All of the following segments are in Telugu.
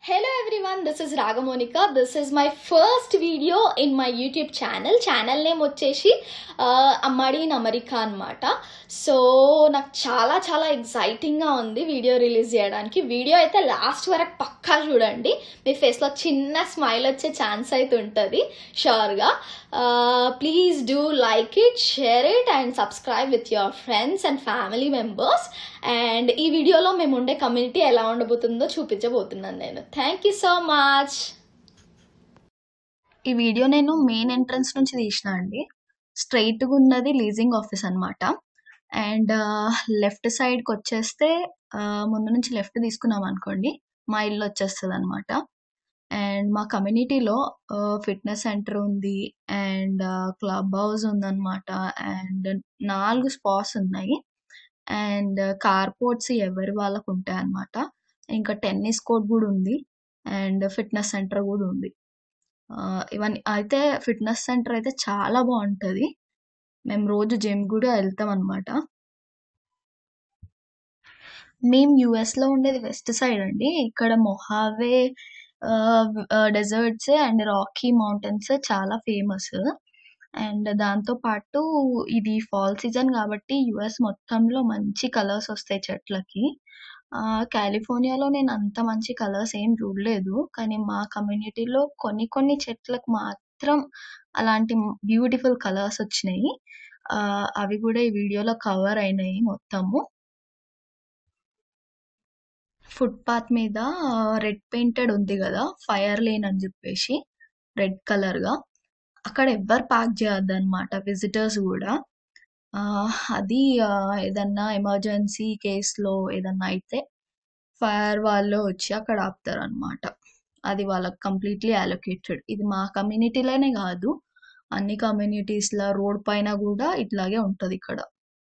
Hello everyone, this is Ragamonika. This is my first video in my YouTube channel. Channel name వచ్చేసి ఆ, అమ్మాడి ఇన్ అమెరికా అనమాట సో నాకు చాలా చాలా ఎగ్జైటింగ్గా ఉంది వీడియో రిలీజ్ చేయడానికి వీడియో అయితే లాస్ట్ వరకు పక్కా చూడండి మీ ఫేస్లో చిన్న స్మైల్ వచ్చే ఛాన్స్ అయితే ఉంటుంది షూర్గా please do like it share it and subscribe with your friends and family members and ఈ వీడియోలో మేము ఉండే కమ్యూనిటీ ఎలా ఉండబోతుందో చూపించబోతున్నాను నేను థ్యాంక్ యూ సో మచ్ ఈ వీడియో నేను మెయిన్ ఎంట్రన్స్ నుంచి తీసిన అండి స్ట్రైట్గా ఉన్నది లీజింగ్ ఆఫీస్ అనమాట అండ్ లెఫ్ట్ సైడ్కి వచ్చేస్తే ఆ, ముందు నుంచి లెఫ్ట్ తీసుకున్నాం అనుకోండి మా ఇల్లు వచ్చేస్తుంది అనమాట అండ్ మా కమ్యూనిటీలో ఫిట్నెస్ సెంటర్ ఉంది అండ్ క్లబ్ హౌస్ ఉందన్నమాట అండ్ నాలుగు స్పాట్స్ ఉన్నాయి అండ్ కార్పోర్ట్స్ ఎవరి వాళ్ళకు ఉంటాయి అన్నమాట ఇంకా టెన్నిస్ కోర్ట్ కూడా ఉంది అండ్ ఫిట్నెస్ సెంటర్ కూడా ఉంది ఆ, ఇవన్నీ అయితే ఫిట్నెస్ సెంటర్ అయితే చాలా బాగుంటుంది మేము రోజు జిమ్ కూడా వెళ్తాం అనమాట మేము యుఎస్లో ఉండేది వెస్ట్ సైడ్ అండి ఇక్కడ Mojave deserts and Rocky Mountains చాలా ఫేమస్ అండ్ దాంతో పాటు ఇది ఫాల్ సీజన్ కాబట్టి యుఎస్ మొత్తంలో మంచి కలర్స్ వస్తాయి చెట్లకి ఆ, కాలిఫోర్నియాలో నేను అంత మంచి కలర్స్ ఏం చూడలేదు కానీ మా కమ్యూనిటీలో కొన్ని కొన్ని చెట్లకు మాత్రం అలాంటి బ్యూటిఫుల్ కలర్స్ వచ్చినాయి ఆ, అవి కూడా ఈ వీడియోలో కవర్ అయినాయి మొత్తము ఫుట్పాత్ మీద రెడ్ పెయింటెడ్ ఉంది కదా ఫైర్ లేన్ అని చెప్పేసి రెడ్ కలర్ గా అక్కడ ఎవ్వరు పార్క్ చేయొద్దు అనమాట విజిటర్స్ కూడా ఆ, అది ఆ, ఏదన్నా ఎమర్జెన్సీ కేసులో ఏదన్నా అయితే ఫైర్ వాళ్ళు వచ్చి అక్కడ ఆపుతారు అనమాట అది వాళ్ళకి కంప్లీట్లీ అలొకేటెడ్ ఇది మా కమ్యూనిటీలోనే కాదు అన్ని communities ల రోడ్ పైన కూడా ఇట్లాగే ఉంటది ఇక్కడ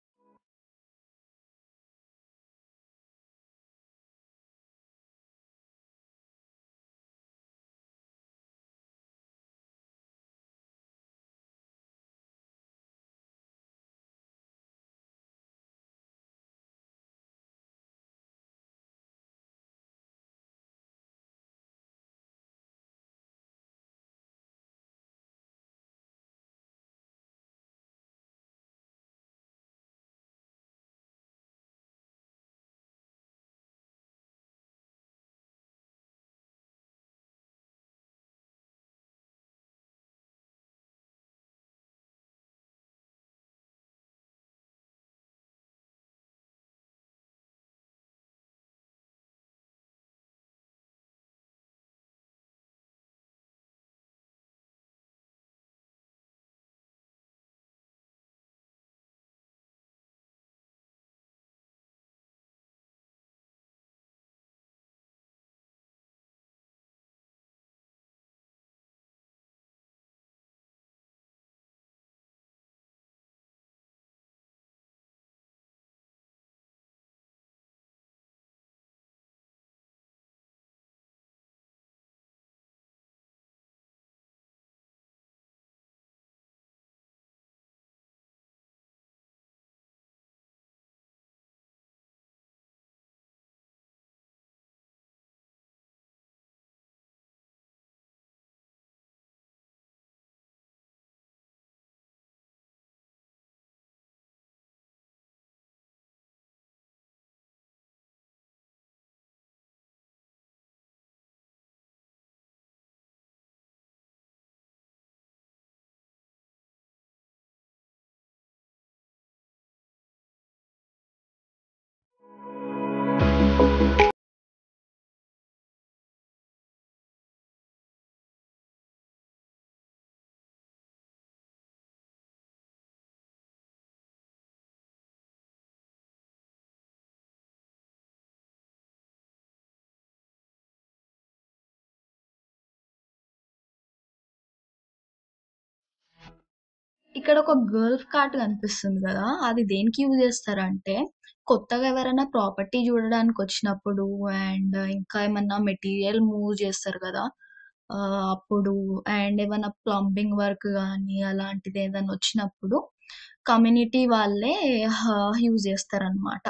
ఇక్కడ ఒక గల్ఫ్ కార్ట్ కనిపిస్తుంది కదా అది దేనికి యూజ్ చేస్తారంటే కొత్తగా ఎవరైనా ప్రాపర్టీ చూడడానికి వచ్చినప్పుడు అండ్ ఇంకా ఏమన్నా మెటీరియల్ మూవ్ చేస్తారు కదా ఆ, అప్పుడు అండ్ ఏమైనా ప్లంబింగ్ వర్క్ కానీ అలాంటిది ఏదైనా వచ్చినప్పుడు కమ్యూనిటీ వాళ్ళే యూజ్ చేస్తారనమాట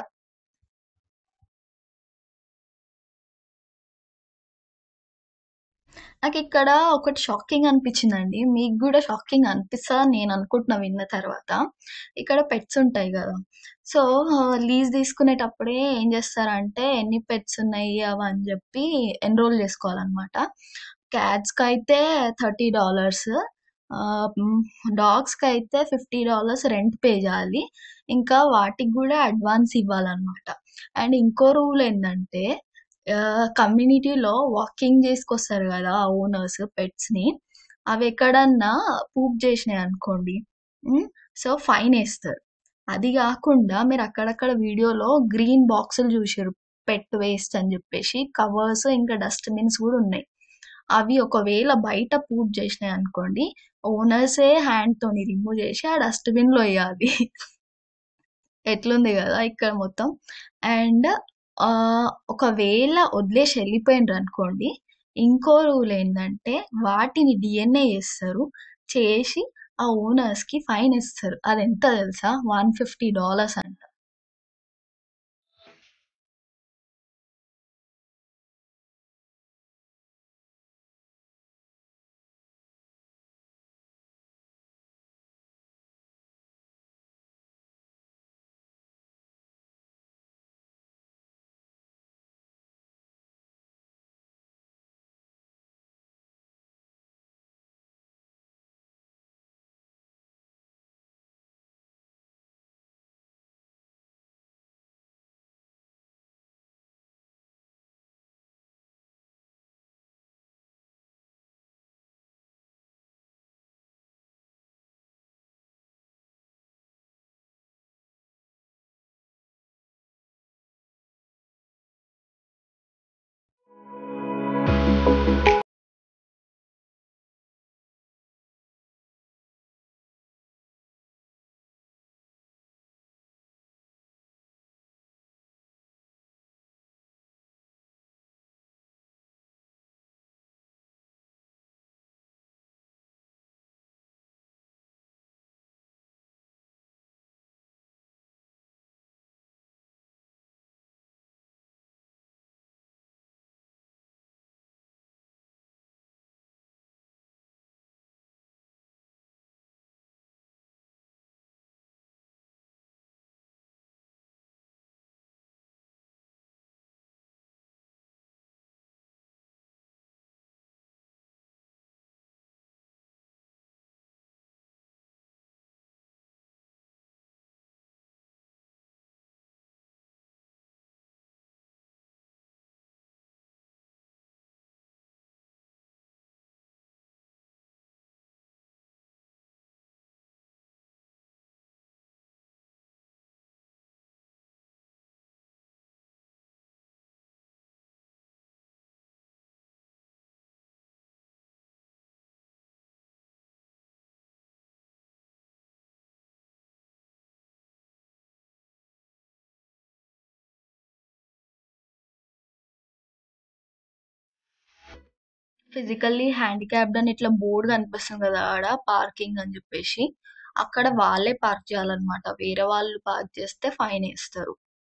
నాకిక్కడ ఒకటి షాకింగ్ అనిపించిందండి. మీకు గూడా షాకింగ్ అనిపిస్తదని నేను అనుకుంటున్నా విన్న తర్వాత. ఇక్కడ పెట్స్ ఉంటాయి గదా! సో, లీజ్ తీసుకునేటప్పుడే ఏం చేస్తారంటే ఎన్ని పెట్స్ ఉన్నాయి అవని జెప్పి ఎన్రోల్ చేసుకోవాలనమాట. క్యాట్స్‌కైతే $30 ఆహ్, హ్మ్, డాగ్స్‌కైతే $50 రెంట్ పే జేయాలి. ఇంకా వాటికి గూడా అడ్వాన్స్ ఇవ్వాలనమాట. అండ్ ఇంకో రూల్ ఏందంటే ఆహ్, కమ్యూనిటీలో వాకింగ్ చేసుకొస్తారు గదా! ఓనర్స్ పెట్స్‌ని అవి ఎక్కడన్నా పూప్ చేసినాయనుకోండి హ్మ్. సో, ఫైనేస్తారు. అది గాకుండా మీరు అక్కడక్కడ వీడియోలో గ్రీన్ బాక్సులు జూషిర్రు. పెట్ వేస్ట్ అని జెప్పేసి కవర్స్ ఇంకా డస్ట్‌బిన్స్ గూడా ఉన్నాయి. అవి ఒకవేళ బయట పూప్ చేసినాయనుకోండి ఓనర్సే హ్యాండ్‌తోని రిమూవ్ చేసి ఆ డస్ట్‌బిన్‌లో ఎయ్యాలి. ఎట్లుంది గదా! ఇక్కడ మొత్తం. అండ్ ఆహ్, ఒకవేళ వదిలేసి ఎళ్ళిపోయిండ్రనుకోండి ఇంకో రూల్ ఏందంటే వాటిని డీఎన్ఏ చేస్తారు. చేసి ఆ ఓనర్స్‌కి ఫైన్ ఏస్తారు. అదెంత తెలుసా? $150 అంట. ఫిజికల్లీ హ్యాండిక్యాప్డ్ అని ఇట్లా బోర్డ్ కనిపిస్తుంది కదా ఆడ పార్కింగ్ అని చెప్పేసి అక్కడ వాళ్ళే పార్క్ చేయాలన్నమాట. వేరే వాళ్ళు పార్క్ చేస్తే ఫైన్ ఏస్తారు.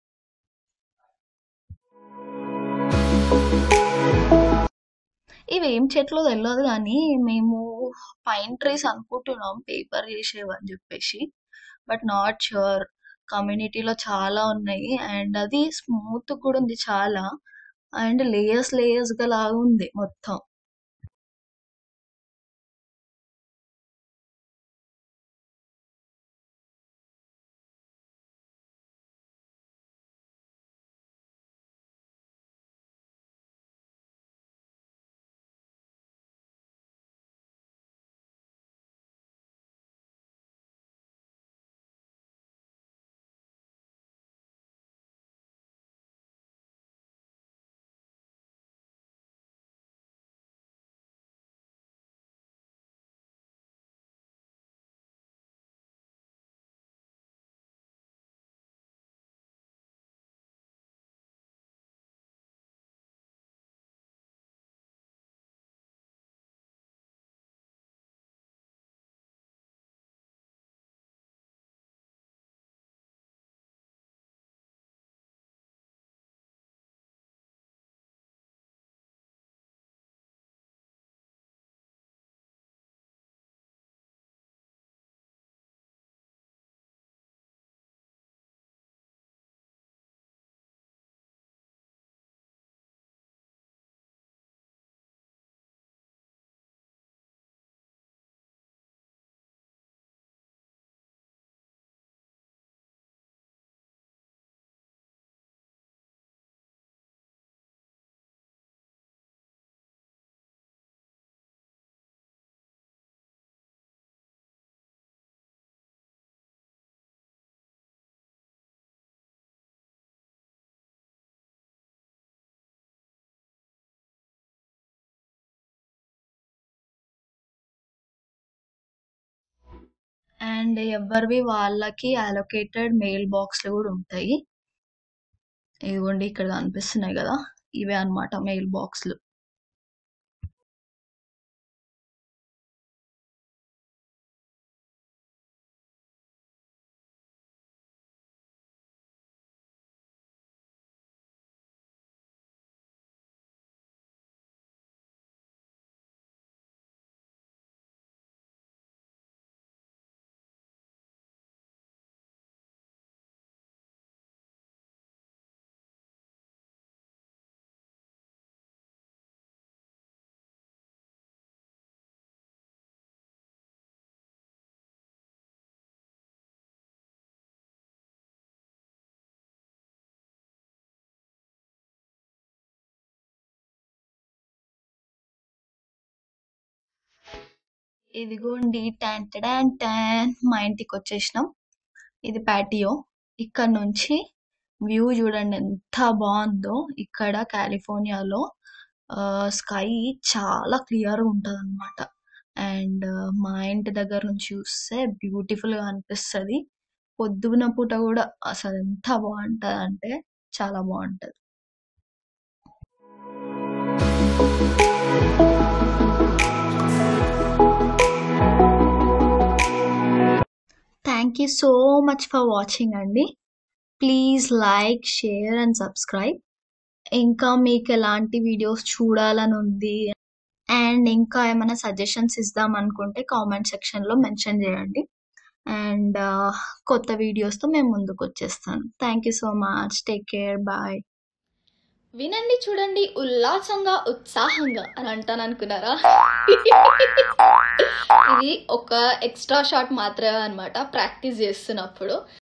ఇవేం చెట్లో తెలవదు గానీ మేము పైన్ ట్రీస్ అనుకుంటున్నాం పేపర్ చేసేవని చెప్పేసి. But not sure. కమ్యూనిటీలో చాలా ఉన్నాయి. అండ్ అది స్మూత్ కూడా ఉంది చాలా. అండ్ లేయర్స్ లేయర్స్‌గా లాగా ఉంది మొత్తం. అండ్ ఎవరివి వాళ్ళకి అలొకేటెడ్ మెయిల్ బాక్స్లు కూడా ఉంటాయి ఇదిగోండి ఇక్కడ కనిపిస్తున్నాయి కదా ఇవే అన్నమాట మెయిల్ బాక్స్లు ఇదిగోండి ట్యాన్ ట్యాన్ ట్యాన్ మా ఇంటికి వచ్చేసినాం ఇది ప్యాటియో ఇక్కడ నుంచి వ్యూ చూడండి ఎంత బాగుందో ఇక్కడ కాలిఫోర్నియాలో స్కై చాలా క్లియర్ ఉంటది అనమాట అండ్ మా ఇంటి దగ్గర నుంచి చూస్తే బ్యూటిఫుల్ గా అనిపిస్తది పొద్దున పూట కూడా అసలు ఎంత బాగుంటది అంటే చాలా బాగుంటది thank you so much for watching అండి please like share and subscribe ఇంకా మీకు ఎలాంటి వీడియోస్ చూడాలని ఉంది అండ్ ఇంకా ఏమైనా సజెషన్స్ ఇద్దాం అనుకుంటే కామెంట్ సెక్షన్లో మెన్షన్ చేయండి అండ్ కొత్త వీడియోస్తో మేము ముందుకు వచ్చేస్తాను thank you so much take care bye వినండి చూడండి ఉల్లాసంగా ఉత్సాహంగా అని అంటాను అనుకున్నారా ఇది ఒక ఎక్స్ట్రా షాట్ మాత్రమే అనమాట ప్రాక్టీస్ చేస్తున్నప్పుడు